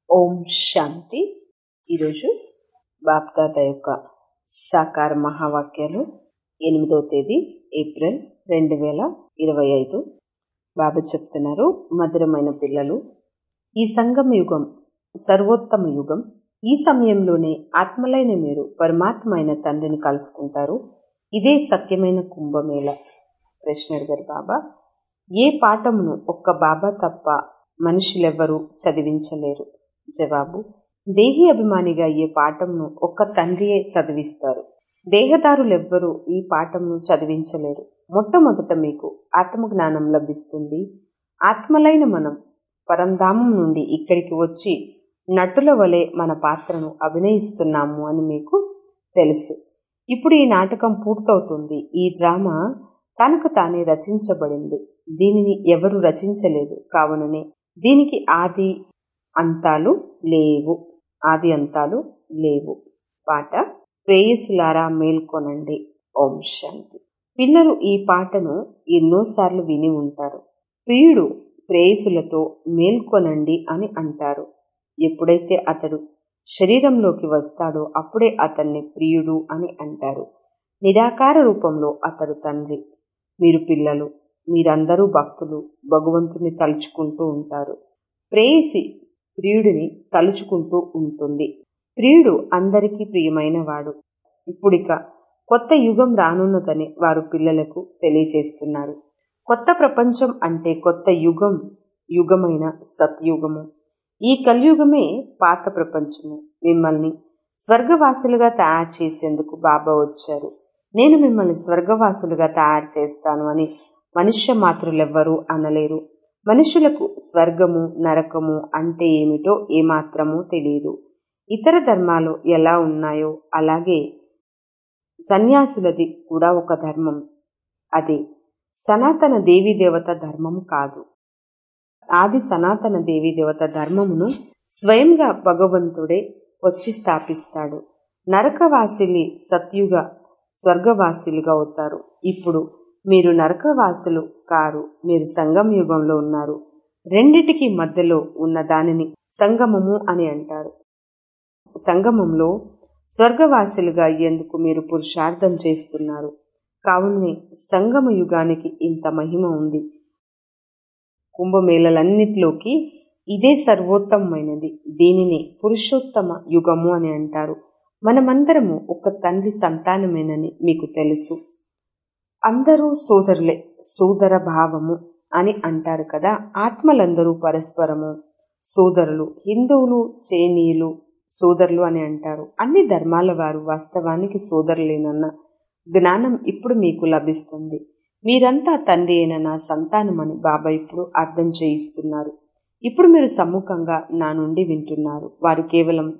ఓం శాంతి ఈరోజు బాప్దాత యొక్క సాకార మహావాక్యాలు ఎనిమిదవ తేదీ ఏప్రిల్ రెండు వేల ఇరవై ఐదు బాబా చెప్తున్నారు మధురమైన పిల్లలు ఈ సంగమ యుగం సర్వోత్తమ యుగం ఈ సమయంలోనే ఆత్మలైన మీరు పరమాత్మ అయిన తండ్రిని కలుసుకుంటారు ఇదే సత్యమైన కుంభమేళ ప్రశ్న అడిగారు బాబా ఏ పాఠమును ఒక్క బాబా తప్ప మనుషులెవ్వరూ చదివించలేరు జవాబు దేహి అభిమానిగా ఈ పాఠంను ఒక్క తండ్రియే చదివిస్తారు దేహదారులెవ్వరూ ఈ పాఠంను చదివించలేరు మొట్టమొదట మీకు ఆత్మజ్ఞానం లభిస్తుంది ఆత్మలైన మనం పరంధామం నుండి ఇక్కడికి వచ్చి నటుల వలె మన పాత్రను అభినయిస్తున్నాము అని మీకు తెలుసు ఇప్పుడు ఈ నాటకం పూర్తవుతుంది ఈ డ్రామా తనకు తానే రచించబడింది దీనిని ఎవరు రచించలేదు కావుననే దీనికి ఆది అంతాలు లేవు ఆది అంతాలు లేవు పాట ప్రేయసులారా మేల్కొనండి ఓం శాంతి పిల్లలు ఈ పాటను ఎన్నోసార్లు విని ఉంటారు ప్రియుడు ప్రేయసులతో మేల్కొనండి అని అంటారు ఎప్పుడైతే అతడు శరీరంలోకి వస్తాడో అప్పుడే అతన్ని ప్రియుడు అని అంటారు నిరాకార రూపంలో అతడు తండ్రి మీరు పిల్లలు మీరందరూ భక్తులు భగవంతుని తలుచుకుంటూ ఉంటారు ప్రేయసి ప్రియుడిని తలుచుకుంటూ ఉంటుంది ప్రియుడు అందరికీ ప్రియమైన వాడు ఇప్పుడిక కొత్త యుగం రానున్నదని వారు పిల్లలకు తెలియచేస్తున్నారు కొత్త ప్రపంచం అంటే కొత్త యుగం యుగమైన సత్యుగము ఈ కలియుగమే పాత ప్రపంచము మిమ్మల్ని స్వర్గవాసులుగా తయారు చేసేందుకు బాబా వచ్చారు నేను మిమ్మల్ని స్వర్గవాసులుగా తయారు చేస్తాను అని మనుష్య మాతృలెవ్వరూ అనలేరు మనుషులకు స్వర్గము నరకము అంటే ఏమిటో ఏమాత్రమూ తెలియదు ఇతర ధర్మాలు ఎలా ఉన్నాయో అలాగే సన్యాసులది కూడా ఒక ధర్మం అది సనాతన దేవీ దేవత ధర్మం కాదు ఆది సనాతన దేవీ దేవత ధర్మమును స్వయంగా భగవంతుడే వచ్చి స్థాపిస్తాడు నరకవాసిని సత్యుగ స్వర్గవాసులుగా అవుతారు ఇప్పుడు మీరు నరకవాసులు కారు మీరు సంగమ యుగంలో ఉన్నారు రెండిటికి మధ్యలో ఉన్న దానిని సంగమము అని అంటారు సంగమంలో స్వర్గవాసులుగా అయ్యేందుకు మీరు పురుషార్థం చేస్తున్నారు కావునే సంగమ యుగానికి ఇంత మహిమ ఉంది కుంభమేళలన్నిటిలోకి ఇదే సర్వోత్తమైనది దీనిని పురుషోత్తమ యుగము అని అంటారు మనమందరము ఒక తండ్రి సంతానమేనని మీకు తెలుసు అందరూ సోదరులే సోదర భావము అని అంటారు కదా ఆత్మలందరూ పరస్పరము సోదరులు హిందువులు చైనీయులు సోదరులు అని అంటారు అన్ని ధర్మాల వారు వాస్తవానికి సోదరులేనన్న జ్ఞానం ఇప్పుడు మీకు లభిస్తుంది మీరంతా తండ్రి అయిన నా సంతానమని బాబా ఇప్పుడు అర్థం చేయిస్తున్నారు ఇప్పుడు మీరు సమ్ముఖంగా నా నుండి వింటున్నారు వారు కేవలం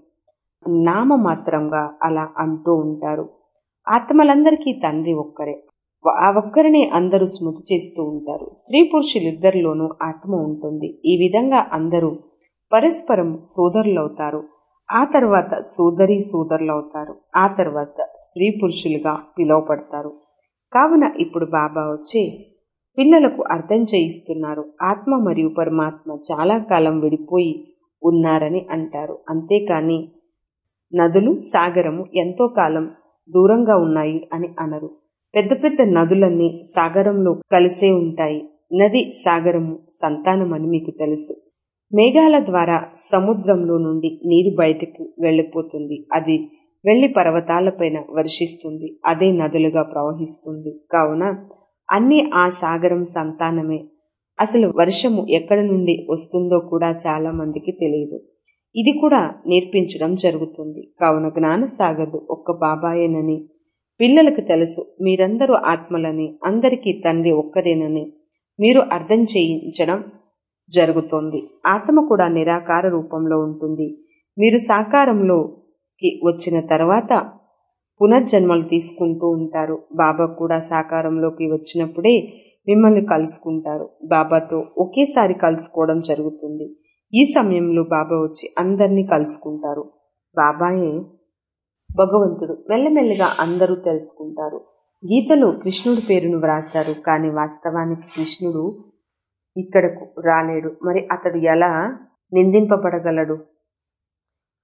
నామమాత్రంగా అలా అంటూ ఉంటారు ఆత్మలందరికీ తండ్రి ఒక్కరే ఆ ఒక్కరిని అందరూ స్మృతి చేస్తూ ఉంటారు స్త్రీ పురుషులిద్దరిలోనూ ఆత్మ ఉంటుంది ఈ విధంగా అందరూ పరస్పరం సోదరులవుతారు ఆ తర్వాత సోదరి సోదరులవుతారు ఆ తర్వాత స్త్రీ పురుషులుగా పిలువపడతారు కావున ఇప్పుడు బాబా వచ్చి పిల్లలకు అర్థం చేయిస్తున్నారు ఆత్మ మరియు పరమాత్మ చాలా కాలం విడిపోయి ఉన్నారని అంటారు అంతేకాని నదులు సాగరము ఎంతో కాలం దూరంగా ఉన్నాయి అని అనరు పెద్ద పెద్ద నదులన్నీ సాగరంలో కలిసే ఉంటాయి నది సాగరము సంతానం అని మీకు తెలుసు మేఘాల ద్వారా సముద్రంలో నుండి నీరు బయటకు వెళ్ళిపోతుంది అది వెళ్లి పర్వతాలపైన వర్షిస్తుంది అదే నదులుగా ప్రవహిస్తుంది కావున అన్ని ఆ సాగరం సంతానమే అసలు వర్షము ఎక్కడి నుండి వస్తుందో కూడా చాలా మందికి తెలియదు ఇది కూడా నేర్పించడం జరుగుతుంది కావున జ్ఞాన సాగరు ఒక్క బాబాయేనని పిల్లలకు తెలుసు మీరందరూ ఆత్మలని అందరికీ తండ్రి ఒక్కదేనని మీరు అర్థం చేయించడం జరుగుతోంది ఆత్మ కూడా నిరాకార రూపంలో ఉంటుంది మీరు సాకారంలోకి వచ్చిన తర్వాత పునర్జన్మలు తీసుకుంటూ ఉంటారు బాబా కూడా సాకారంలోకి వచ్చినప్పుడే మిమ్మల్ని కలుసుకుంటారు బాబాతో ఒకేసారి కలుసుకోవడం జరుగుతుంది ఈ సమయంలో బాబా వచ్చి అందరినీ కలుసుకుంటారు బాబాయే భగవంతుడు మెల్లమెల్లగా అందరూ తెలుసుకుంటారు గీతలో కృష్ణుడి పేరును వ్రాశారు కానీ వాస్తవానికి కృష్ణుడు ఇక్కడకు రాలేడు మరి అతడు ఎలా నిందింపబడగలడు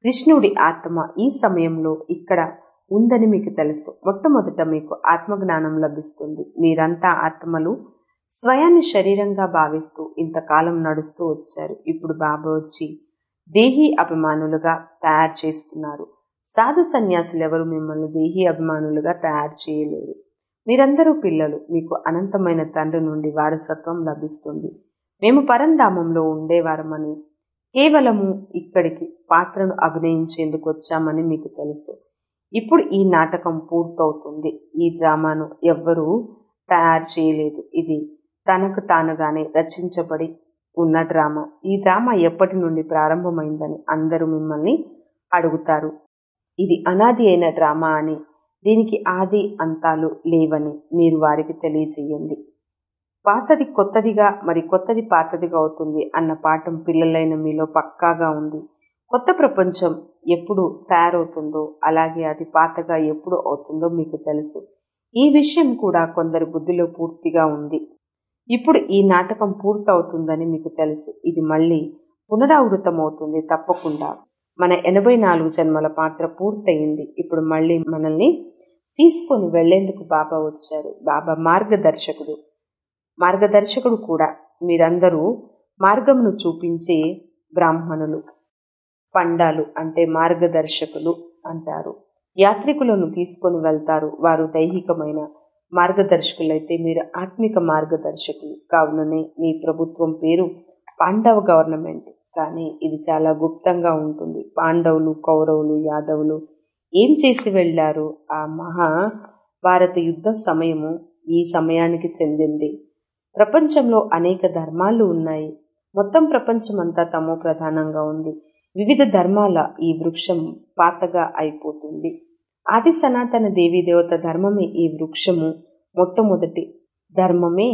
కృష్ణుడి ఆత్మ ఈ సమయంలో ఇక్కడ ఉందని మీకు తెలుసు మొట్టమొదట మీకు ఆత్మజ్ఞానం లభిస్తుంది మీరంతా ఆత్మలు స్వయాన్ని శరీరంగా భావిస్తూ ఇంతకాలం నడుస్తూ వచ్చారు ఇప్పుడు బాబా వచ్చి దేహీ అభిమానులుగా తయారు చేస్తున్నారు సాధు సన్యాసులు ఎవరు మిమ్మల్ని దేహీ అభిమానులుగా తయారు చేయలేరు మీరందరూ పిల్లలు మీకు అనంతమైన తండ్రి నుండి వారసత్వం లభిస్తుంది మేము పరంధామంలో ఉండేవారమని కేవలము ఇక్కడికి పాత్రను అభినయించేందుకు వచ్చామని మీకు తెలుసు ఇప్పుడు ఈ నాటకం పూర్తవుతుంది ఈ డ్రామాను ఎవ్వరూ తయారు చేయలేదు ఇది తనకు తానుగానే రచించబడి ఉన్న డ్రామా ఈ డ్రామా ఎప్పటి నుండి ప్రారంభమైందని అందరూ మిమ్మల్ని అడుగుతారు ఇది అనాది అయిన డ్రామా అని దీనికి ఆది అంతాలు లేవని మీరు వారికి తెలియజేయండి పాతది కొత్తదిగా మరి కొత్తది పాతదిగా అవుతుంది అన్న పాఠం పిల్లలైన మీలో పక్కాగా ఉంది కొత్త ప్రపంచం ఎప్పుడు తయారవుతుందో అలాగే అది పాతగా ఎప్పుడు అవుతుందో మీకు తెలుసు ఈ విషయం కూడా కొందరి బుద్ధిలో పూర్తిగా ఉంది ఇప్పుడు ఈ నాటకం పూర్తవుతుందని మీకు తెలుసు ఇది మళ్ళీ పునరావృతమవుతుంది తప్పకుండా మన ఎనభై నాలుగు జన్మల పాత్ర పూర్తయింది ఇప్పుడు మళ్ళీ మనల్ని తీసుకొని వెళ్లేందుకు బాబా వచ్చారు బాబా మార్గదర్శకుడు మార్గదర్శకుడు కూడా మీరందరూ మార్గమును చూపించే బ్రాహ్మణులు పండాలు అంటే మార్గదర్శకులు అంటారు యాత్రికులను తీసుకొని వెళ్తారు వారు దైహికమైన మార్గదర్శకులైతే మీరు ఆత్మిక మార్గదర్శకులు కావుననే మీ ప్రభుత్వం పేరు పాండవ గవర్నమెంట్ కానీ ఇది చాలా గుప్తంగా ఉంటుంది పాండవులు కౌరవులు యాదవులు ఏం చేసి వెళ్ళారు ఆ మహా భారత యుద్ధ సమయము ఈ సమయానికి చెందింది ప్రపంచంలో అనేక ధర్మాలు ఉన్నాయి మొత్తం ప్రపంచం అంతా తమో ప్రధానంగా ఉంది వివిధ ధర్మాల ఈ వృక్షం పాతగా అయిపోతుంది ఆది సనాతన దేవీ దేవత ధర్మమే ఈ వృక్షము మొట్టమొదటి ధర్మమే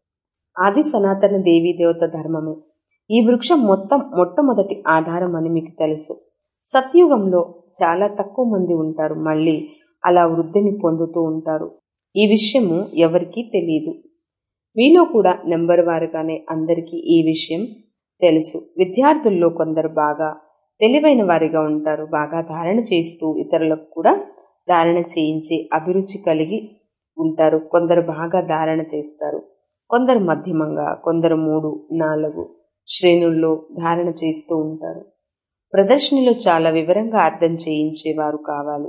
ఆది సనాతన దేవీ దేవత ధర్మమే ఈ వృక్షం మొత్తం మొట్టమొదటి ఆధారం అని మీకు తెలుసు సత్యుగంలో చాలా తక్కువ మంది ఉంటారు మళ్ళీ అలా వృద్ధిని పొందుతూ ఉంటారు ఈ విషయము ఎవరికీ తెలియదు మీలో కూడా నెంబర్ వారుగానే అందరికీ ఈ విషయం తెలుసు విద్యార్థుల్లో కొందరు బాగా తెలివైన వారిగా ఉంటారు బాగా ధారణ చేస్తూ ఇతరులకు కూడా ధారణ చేయించే అభిరుచి కలిగి ఉంటారు కొందరు బాగా ధారణ చేస్తారు కొందరు మధ్యమంగా కొందరు మూడు నాలుగు శ్రేణుల్లో ధారణ చేస్తూ ఉంటారు ప్రదర్శనలో చాలా వివరంగా అర్థం చేయించేవారు కావాలి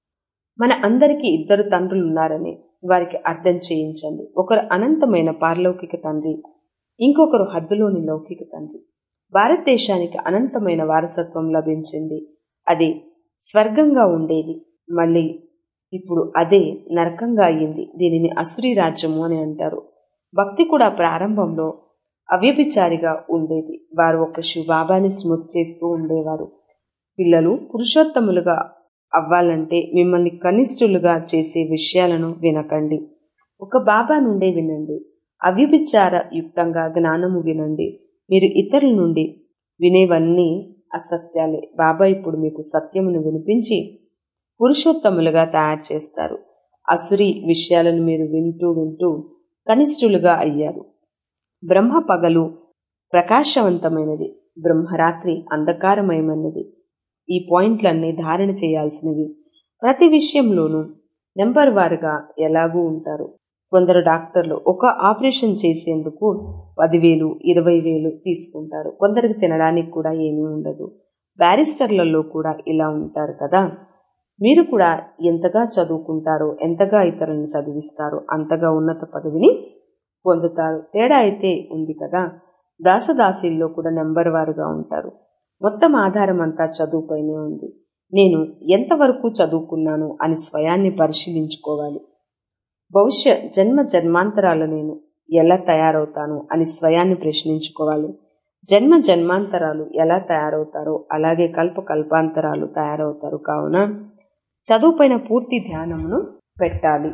మన అందరికీ ఇద్దరు తండ్రులు ఉన్నారని వారికి అర్థం చేయించండి ఒకరు అనంతమైన పారలౌకిక తండ్రి ఇంకొకరు హద్దులోని లౌకిక తండ్రి భారతదేశానికి అనంతమైన వారసత్వం లభించింది అది స్వర్గంగా ఉండేది మళ్ళీ ఇప్పుడు అదే నరకంగా అయ్యింది దీనిని అసురీ రాజ్యము అని అంటారు భక్తి కూడా ప్రారంభంలో అవ్యభిచారిగా ఉండేది వారు ఒక శివబాబాని స్మృతి చేస్తూ ఉండేవారు పిల్లలు పురుషోత్తములుగా అవ్వాలంటే మిమ్మల్ని కనిష్ఠులుగా చేసే విషయాలను వినకండి ఒక బాబా నుండే వినండి అవ్యభిచార యుక్తంగా జ్ఞానము వినండి మీరు ఇతరుల నుండి వినేవన్నీ అసత్యాలే బాబా ఇప్పుడు మీకు సత్యమును వినిపించి పురుషోత్తములుగా తయారు చేస్తారు అసురి విషయాలను మీరు వింటూ వింటూ కనిష్ఠులుగా అయ్యారు బ్రహ్మ పగలు ప్రకాశవంతమైనది బ్రహ్మరాత్రి అంధకారమయమైనది ఈ పాయింట్లన్నీ ధారణ చేయాల్సినవి ప్రతి విషయంలోనూ నెంబర్ వారుగా ఎలాగూ ఉంటారు కొందరు డాక్టర్లు ఒక ఆపరేషన్ చేసేందుకు పదివేలు ఇరవై వేలు తీసుకుంటారు కొందరికి తినడానికి కూడా ఏమీ ఉండదు బ్యారిస్టర్లలో కూడా ఇలా ఉంటారు కదా మీరు కూడా ఎంతగా చదువుకుంటారో ఎంతగా ఇతరులను చదివిస్తారో అంతగా ఉన్నత పదవిని పొందుతారు తేడా అయితే ఉంది కదా దాసదాసీల్లో కూడా నెంబర్ వారుగా ఉంటారు మొత్తం ఆధారం అంతా చదువుపైనే ఉంది నేను ఎంతవరకు చదువుకున్నాను అని స్వయాన్ని పరిశీలించుకోవాలి భవిష్య జన్మ జన్మాంతరాలు నేను ఎలా తయారవుతాను అని స్వయాన్ని ప్రశ్నించుకోవాలి జన్మ జన్మాంతరాలు ఎలా తయారవుతారో అలాగే కల్ప కల్పాంతరాలు తయారవుతారు కావున చదువుపైన పూర్తి ధ్యానమును పెట్టాలి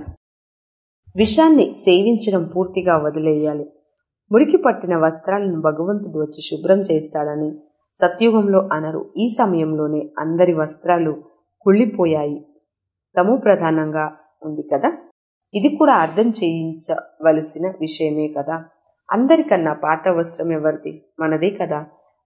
విషాన్ని సేవించడం పూర్తిగా వదిలేయాలి మురికి పట్టిన వస్త్రాలను భగవంతుడు వచ్చి శుభ్రం చేస్తాడని సత్యుగంలో అనరు ఈ సమయంలోనే అందరి వస్త్రాలు కుళ్ళిపోయాయి తము ప్రధానంగా ఉంది కదా ఇది కూడా అర్థం చేయించవలసిన విషయమే కదా అందరికన్నా పాత వస్త్రం ఎవరిది మనదే కదా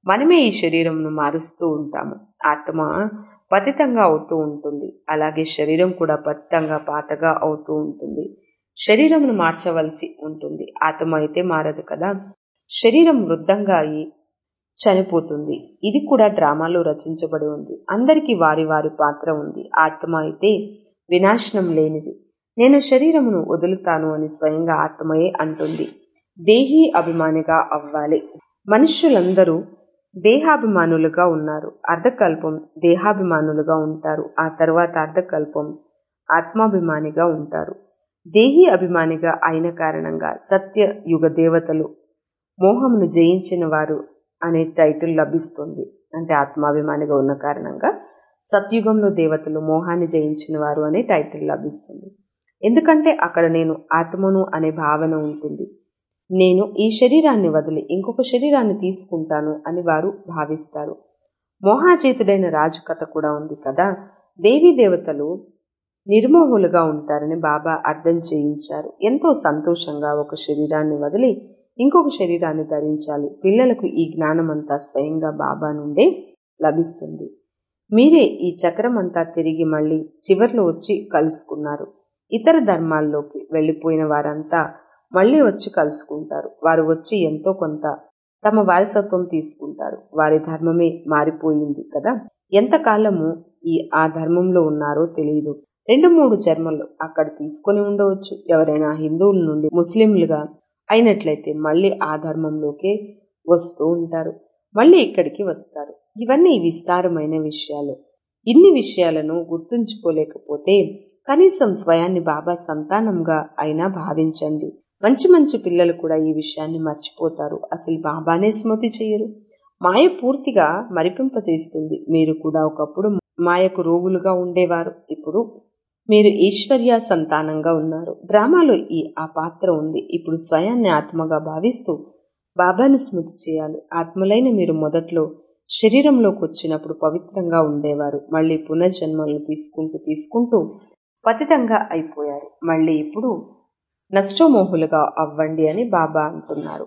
మనమే ఈ శరీరంను మారుస్తూ ఉంటాము ఆత్మ పతితంగా అవుతూ ఉంటుంది అలాగే శరీరం కూడా పతితంగా పాతగా అవుతూ ఉంటుంది శరీరంను మార్చవలసి ఉంటుంది ఆత్మ అయితే మారదు కదా శరీరం వృద్ధంగా అయి చనిపోతుంది ఇది కూడా డ్రామాలో రచించబడి ఉంది అందరికీ వారి వారి పాత్ర ఉంది ఆత్మ అయితే వినాశనం లేనిది నేను శరీరమును వదులుతాను అని స్వయంగా ఆత్మయే అంటుంది దేహీ అభిమానిగా అవ్వాలి మనుష్యులందరూ దేహాభిమానులుగా ఉన్నారు అర్ధకల్పం దేహాభిమానులుగా ఉంటారు ఆ తర్వాత అర్ధకల్పం ఆత్మాభిమానిగా ఉంటారు దేహి అభిమానిగా అయిన కారణంగా సత్య యుగ దేవతలు మోహమును జయించిన వారు అనే టైటిల్ లభిస్తుంది అంటే ఆత్మాభిమానిగా ఉన్న కారణంగా సత్యుగంలో దేవతలు మోహాన్ని జయించిన వారు అనే టైటిల్ లభిస్తుంది ఎందుకంటే అక్కడ నేను ఆత్మను అనే భావన ఉంటుంది నేను ఈ శరీరాన్ని వదిలి ఇంకొక శరీరాన్ని తీసుకుంటాను అని వారు భావిస్తారు మోహాచేతుడైన రాజు కథ కూడా ఉంది కదా దేవీ దేవతలు నిర్మోహులుగా ఉంటారని బాబా అర్థం చేయించారు ఎంతో సంతోషంగా ఒక శరీరాన్ని వదిలి ఇంకొక శరీరాన్ని ధరించాలి పిల్లలకు ఈ జ్ఞానమంతా స్వయంగా బాబా నుండే లభిస్తుంది మీరే ఈ చక్రం అంతా తిరిగి మళ్ళీ చివర్లో వచ్చి కలుసుకున్నారు ఇతర ధర్మాల్లోకి వెళ్ళిపోయిన వారంతా మళ్ళీ వచ్చి కలుసుకుంటారు వారు వచ్చి ఎంతో కొంత తమ వారసత్వం తీసుకుంటారు వారి ధర్మమే మారిపోయింది కదా ఎంతకాలము ఈ ఆ ధర్మంలో ఉన్నారో తెలియదు రెండు మూడు జన్మలు అక్కడ తీసుకొని ఉండవచ్చు ఎవరైనా హిందువుల నుండి ముస్లింలుగా అయినట్లయితే మళ్ళీ ఆ ధర్మంలోకే వస్తూ ఉంటారు మళ్ళీ ఇక్కడికి వస్తారు ఇవన్నీ విస్తారమైన విషయాలు ఇన్ని విషయాలను గుర్తుంచుకోలేకపోతే కనీసం స్వయాన్ని బాబా సంతానంగా అయినా భావించండి మంచి మంచి పిల్లలు కూడా ఈ విషయాన్ని మర్చిపోతారు అసలు బాబానే స్మృతి చేయరు మాయ పూర్తిగా మరిపింపజేస్తుంది మీరు కూడా ఒకప్పుడు మాయకు రోగులుగా ఉండేవారు ఇప్పుడు మీరు ఈశ్వర్య సంతానంగా ఉన్నారు డ్రామాలో ఈ ఆ పాత్ర ఉంది ఇప్పుడు స్వయాన్ని ఆత్మగా భావిస్తూ బాబాని స్మృతి చేయాలి ఆత్మలైన మీరు మొదట్లో శరీరంలోకి వచ్చినప్పుడు పవిత్రంగా ఉండేవారు మళ్ళీ పునర్జన్మలను తీసుకుంటూ తీసుకుంటూ పతితంగా అయిపోయారు మళ్ళీ ఇప్పుడు నష్టమోహులుగా అవ్వండి అని బాబా అంటున్నారు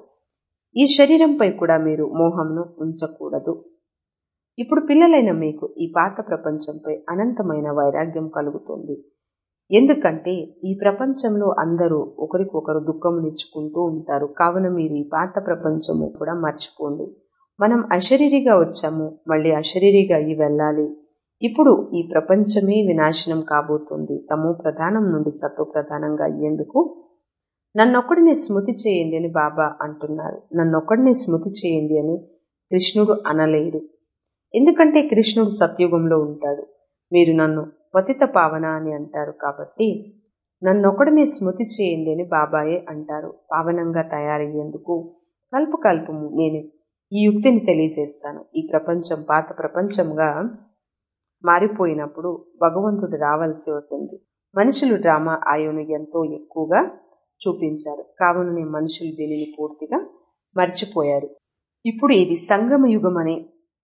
ఈ శరీరంపై కూడా మీరు మోహంను ఉంచకూడదు ఇప్పుడు పిల్లలైన మీకు ఈ పాత ప్రపంచంపై అనంతమైన వైరాగ్యం కలుగుతుంది ఎందుకంటే ఈ ప్రపంచంలో అందరూ ఒకరికొకరు దుఃఖమునిచ్చుకుంటూ ఉంటారు కావున మీరు ఈ పాత ప్రపంచము కూడా మర్చిపోండి మనం అశరీరిగా వచ్చాము మళ్ళీ అశరీరిగా అయ్యి వెళ్ళాలి ఇప్పుడు ఈ ప్రపంచమే వినాశనం కాబోతుంది తమో ప్రధానం నుండి సత్వ ప్రధానంగా అయ్యేందుకు నన్నొక్కడిని స్మృతి చేయండి అని బాబా అంటున్నారు నన్నొక్కడిని స్మృతి చేయండి అని కృష్ణుడు అనలేడు ఎందుకంటే కృష్ణుడు సత్యుగంలో ఉంటాడు మీరు నన్ను పతిత పావన అని అంటారు కాబట్టి నన్నొక్కడిని స్మృతి చేయండి అని బాబాయే అంటారు పావనంగా తయారయ్యేందుకు కల్ప కల్పము నేను ఈ యుక్తిని తెలియజేస్తాను ఈ ప్రపంచం పాత ప్రపంచంగా మారిపోయినప్పుడు భగవంతుడు రావాల్సి వస్తుంది మనుషులు డ్రామా ఆయును ఎంతో ఎక్కువగా చూపించారు కావుననే మనుషులు దీనిని పూర్తిగా మర్చిపోయారు ఇప్పుడు ఇది సంగమ యుగం అనే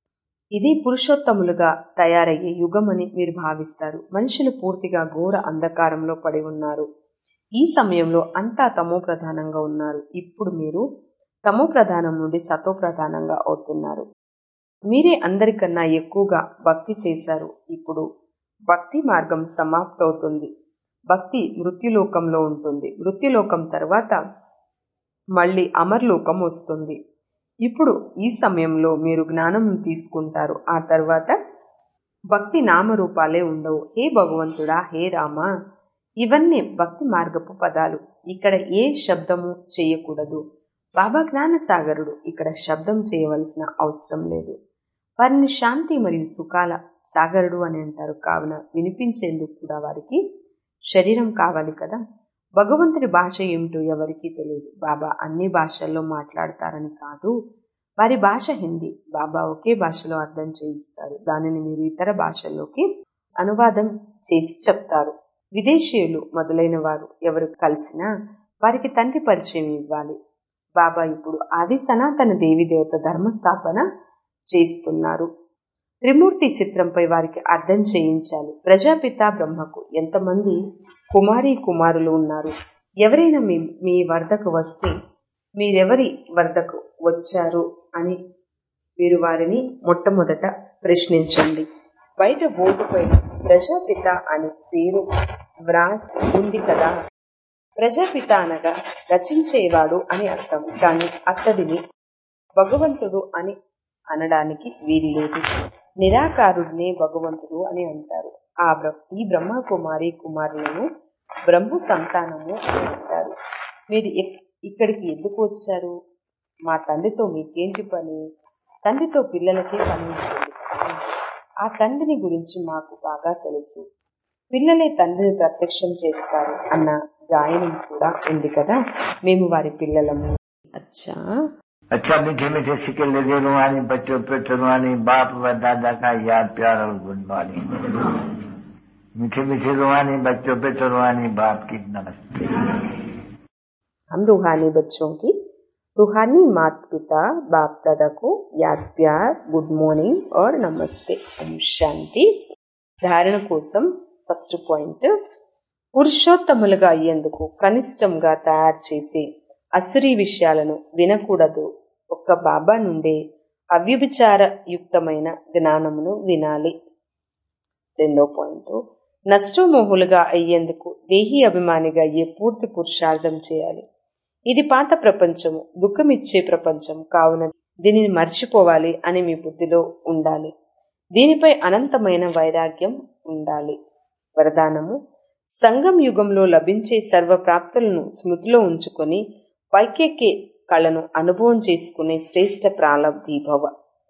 ఇది పురుషోత్తములుగా తయారయ్యే యుగం అని మీరు భావిస్తారు మనుషులు పూర్తిగా ఘోర అంధకారంలో పడి ఉన్నారు ఈ సమయంలో అంతా తమో ప్రధానంగా ఉన్నారు ఇప్పుడు మీరు తమో ప్రధానం నుండి సతో ప్రధానంగా అవుతున్నారు మీరే అందరికన్నా ఎక్కువగా భక్తి చేశారు ఇప్పుడు భక్తి మార్గం సమాప్తవుతుంది భక్తి మృత్యులోకంలో ఉంటుంది మృత్యులోకం తర్వాత మళ్ళీ అమర్లోకం వస్తుంది ఇప్పుడు ఈ సమయంలో మీరు జ్ఞానం తీసుకుంటారు ఆ తర్వాత భక్తి నామరూపాలే ఉండవు హే భగవంతుడా హే రామ ఇవన్నీ భక్తి మార్గపు పదాలు ఇక్కడ ఏ శబ్దము చేయకూడదు బాబా జ్ఞానసాగరుడు ఇక్కడ శబ్దం చేయవలసిన అవసరం లేదు వారిని శాంతి మరియు సుఖాల సాగరుడు అని అంటారు కావున వినిపించేందుకు కూడా వారికి శరీరం కావాలి కదా భగవంతుడి భాష ఏమిటో ఎవరికీ తెలియదు బాబా అన్ని భాషల్లో మాట్లాడతారని కాదు వారి భాష హిందీ బాబా ఒకే భాషలో అర్థం చేయిస్తారు దానిని మీరు ఇతర భాషల్లోకి అనువాదం చేసి చెప్తారు విదేశీయులు మొదలైన వారు ఎవరు కలిసినా వారికి తండ్రి పరిచయం ఇవ్వాలి బాబా ఇప్పుడు ఆది సనాతన దేవి దేవత ధర్మస్థాపన చేస్తున్నారు త్రిమూర్తి చిత్రంపై వారికి అర్థం చేయించాలి ప్రజాపిత బ్రహ్మకు ఎంతమంది కుమారి కుమారులు ఉన్నారు ఎవరైనా మీ మీ వద్దకు వస్తే మీరెవరి వద్దకు వచ్చారు అని మీరు వారిని మొట్టమొదట ప్రశ్నించండి బయట బోర్డుపై ప్రజాపిత అనే పేరు వ్రాసి ఉంది కదా ప్రజాపిత అనగా రచించేవాడు అని అర్థం కానీ అతడిని భగవంతుడు అని అనడానికి వీలు లేదు నిరాకారుడినే భగవంతుడు అని అంటారు ఆ బ్ర ఈ బ్రహ్మ కుమారి కుమారులను బ్రహ్మ సంతానము అని అంటారు మీరు ఎక్- ఇక్కడికి ఎందుకు వచ్చారు మా తండ్రితో మీకేంటి పని తండ్రితో పిల్లలకే పని ఉంటుంది కదా. ఆ తండ్రిని గురించి మాకు బాగా తెలుసు పిల్లలే తండ్రిని ప్రత్యక్షం చేస్తారు అన్న గాయనం కూడా ఉంది కదా మేము వారి పిల్లలము అచ్చా अच्छा मीठे मीठे सिक्के लगे रुहानी बच्चों पे रुहानी बाप व दादा का याद प्यार और गुड मॉर्निंग मीठे मीठे रुहानी बच्चों पे रुहानी बाप की नमस्ते हम रूहानी बच्चों की रूहानी माता पिता बाप दादा को याद प्यार గుడ్ మార్నింగ్ और నమస్తే ఓం శాంతి ధారణ కోసం ఫస్ట్ పాయింట్ పురుషోత్తములుగా అయ్యేందుకు కనిష్టంగా తయారు చేసే అసురీ విషయాలను వినకూడదు ఒక్క బాబా నుండే అవ్యభిచార యుక్తమైన జ్ఞానమును వినాలి రెండో పాయింట్ నష్టమోహులుగా అయ్యేందుకు దేహీ అభిమానిగా అయ్యే పూర్తి పురుషార్థం చేయాలి ఇది పాత ప్రపంచము దుఃఖమిచ్చే ప్రపంచం కావున దీనిని మర్చిపోవాలి అని మీ బుద్ధిలో ఉండాలి దీనిపై అనంతమైన వైరాగ్యం ఉండాలి వరదానము సంగం యుగంలో లభించే సర్వ ప్రాప్తులను స్మృతిలో ఉంచుకొని పైకెక్కే కళను అనుభవం చేసుకునే శ్రేష్ట ప్రాలబ్ధి భవ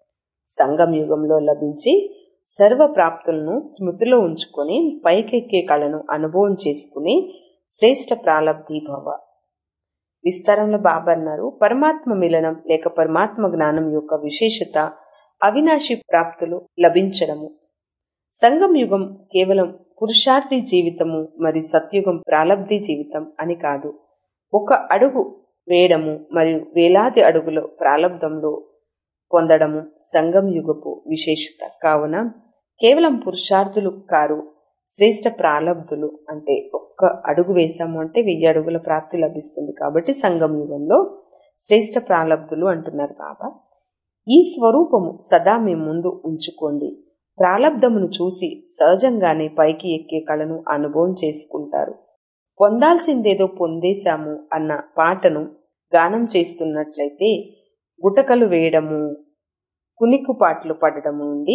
సంగం యుగంలో లభించే సర్వ ప్రాప్తులను స్మృతిలో ఉంచుకొని పైకెక్కే కళను అనుభవం చేసుకునే శ్రేష్ట ప్రాలబ్ధి భవ విస్తారంలో బాబా అన్నారు పరమాత్మ మిలనం లేక పరమాత్మ జ్ఞానం యొక్క విశేషత అవినాశి ప్రాప్తులు లభించడము సంగం యుగం కేవలం పురుషార్థి జీవితము మరియు సత్యుగం ప్రాలబ్ధి జీవితం అని కాదు ఒక అడుగు వేయడము మరియు వేలాది అడుగుల ప్రాలబ్ధంలో పొందడము సంగం యుగపు విశేషత కావున కేవలం పురుషార్థులు కారు శ్రేష్ట ప్రాలబ్ధులు అంటే ఒక్క అడుగు వేశాము అంటే వెయ్యి అడుగుల ప్రాప్తి లభిస్తుంది కాబట్టి సంగం యుగంలో శ్రేష్ట ప్రాలబ్ధులు అంటున్నారు బాబా ఈ స్వరూపము సదా మీ ముందు ఉంచుకోండి ప్రాలబ్ధమును చూసి సహజంగానే పైకి ఎక్కే కళను అనుభవం చేసుకుంటారు పొందాల్సిందేదో పొందేశాము అన్న పాటను గానం చేస్తున్నట్లయితే గుటకలు వేయడము కునిక్కుపాట్లు పడడము నుండి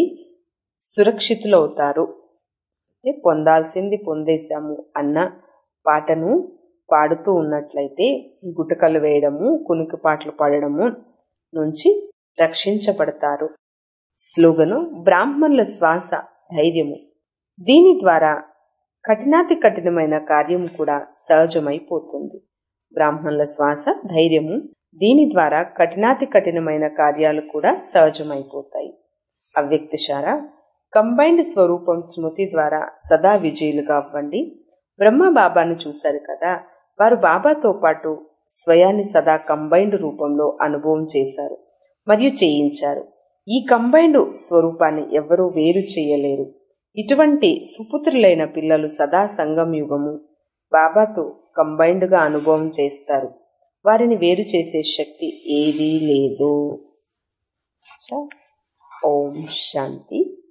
సురక్షితులవుతారు అంటే పొందాల్సింది పొందేశాము అన్న పాటను పాడుతూ ఉన్నట్లయితే గుటకలు వేయడము కునికిపాట్లు పడడము నుంచి రక్షించబడతారు స్లోగను బ్రాహ్మణుల శ్వాస ధైర్యము దీని ద్వారా కఠినాతి కఠినమైన కార్యం కూడా సహజమైపోతుంది బ్రాహ్మణుల శ్వాస ధైర్యము దీని ద్వారా కఠినాతి కఠినమైన కార్యాలు కూడా సహజమైపోతాయి అవ్యక్తశార కంబైన్డ్ స్వరూపం స్మృతి ద్వారా సదా విజయులుగా అవ్వండి బ్రహ్మ బాబాను చూశారు కదా వారు బాబాతో పాటు స్వయాన్ని సదా కంబైన్డ్ రూపంలో అనుభవం చేశారు మరియు చేయించారు ఈ కంబైన్డ్ స్వరూపాన్ని ఎవరూ వేరు చేయలేరు ఇటువంటి సుపుత్రులైన పిల్లలు సదా సంగం యుగము బాబాతో కంబైన్డ్ గా అనుభవం చేస్తారు వారిని వేరు చేసే శక్తి ఏదీ లేదు ఓం శాంతి